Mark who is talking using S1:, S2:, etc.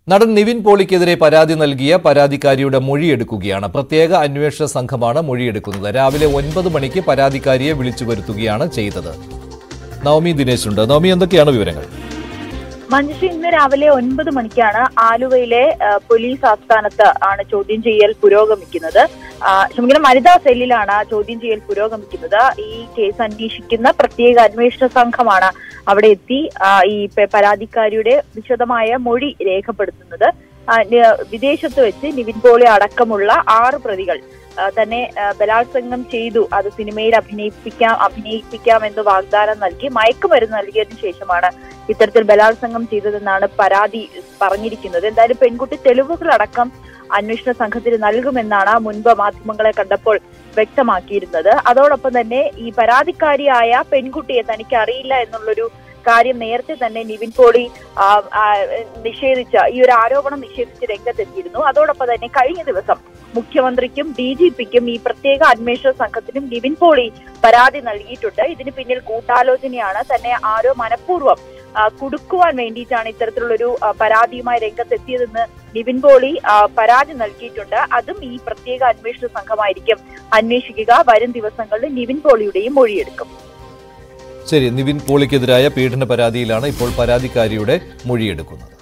S1: നടൻ നിവിൻ പോളിക്കെതിരെ പരാതി നൽകിയ പരാതിക്കാരിയുടെ മൊഴിയെടുക്കുകയാണ് പ്രത്യേക അന്വേഷണ സംഘമാണ് മൊഴിയെടുക്കുന്നത് രാവിലെ ഒൻപത് മണിക്ക് പരാതിക്കാരിയെ വിളിച്ചു വരുത്തുകയാണ് ചെയ്തത് നവമി ദിനേശ് ഉണ്ട് നവമി എന്തൊക്കെയാണ് വിവരങ്ങൾ
S2: മഞ്ജുഷി ഇന്ന് രാവിലെ ഒൻപത് മണിക്കാണ് ആലുവയിലെ ആ, പോലീസ് ആസ്ഥാനത്ത് ആണ് ചോദ്യം ചെയ്യൽ പുരോഗമിക്കുന്നത് ആ, ക്ഷമിക്കണം വനിതാ സെല്ലിലാണ് ചോദ്യം ചെയ്യൽ പുരോഗമിക്കുന്നത് ഈ കേസ് അന്വേഷിക്കുന്ന പ്രത്യേക അന്വേഷണ സംഘമാണ് അവിടെ എത്തി ആ, ഈ പ- പരാതിക്കാരിയുടെ വിശദമായ മൊഴി രേഖപ്പെടുത്തുന്നത് ആ, നി- വിദേശത്ത് വെച്ച് നിവിൻ പോളി അടക്കമുള്ള ആറ് പ്രതികൾ ആ, തന്നെ ആ, ബലാത്സംഗം ചെയ്തു അത് സിനിമയിൽ അഭിനയിപ്പിക്കാം അഭിനയിപ്പിക്കാം എന്ന് വാഗ്ദാനം നൽകി മയക്കുമരുന്ന് നൽകിയതിനു ശേഷമാണ് ഇത്തരത്തിൽ ബലാത്സംഗം ചെയ്തതെന്നാണ് പരാതി പറഞ്ഞിരിക്കുന്നത് എന്തായാലും പെൺകുട്ടി തെളിവുകളടക്കം അന്വേഷണ സംഘത്തിന് നൽകുമെന്നാണ് മുൻപ് മാധ്യമങ്ങളെ കണ്ടപ്പോൾ വ്യക്തമാക്കിയിരുന്നത് അതോടൊപ്പം തന്നെ ഈ പരാതിക്കാരിയായ പെൺകുട്ടിയെ തനിക്ക് അറിയില്ല എന്നുള്ളൊരു കാര്യം നേരത്തെ തന്നെ നിവിൻ പോളി ആ, ആ, നിഷേധിച്ച ഈ ഒരു ആരോപണം നിഷേധിച്ച് രംഗത്തെത്തിയിരുന്നു അതോടൊപ്പം തന്നെ കഴിഞ്ഞ ദിവസം മുഖ്യമന്ത്രിക്കും ഡി ജി പിക്കും ഈ പ്രത്യേക അന്വേഷണ സംഘത്തിനും നിവിൻ പോളി പരാതി നൽകിയിട്ടുണ്ട് ഇതിന് പിന്നിൽ കൂട്ടാലോചനയാണ് തന്നെ ആരോ മനഃപൂർവ്വം ആ, കുടുക്കുവാൻ വേണ്ടിയിട്ടാണ് ഇത്തരത്തിലുള്ളൊരു ആ, പരാതിയുമായി രംഗത്തെത്തിയതെന്ന് നിവിൻ പോളി ആ, പരാതി നൽകിയിട്ടുണ്ട് അതും ഈ പ്രത്യേക അന്വേഷണ സംഘമായിരിക്കും അന്വേഷിക്കുക വരും ദിവസങ്ങളിൽ നിവിൻ പോളിയുടെയും മൊഴിയെടുക്കും
S1: ശരി നിവിൻ പോളിക്കെതിരായ പീഡന പരാതിയിലാണ് ഇപ്പോൾ പരാതിക്കാരിയുടെ മൊഴിയെടുക്കുന്നത്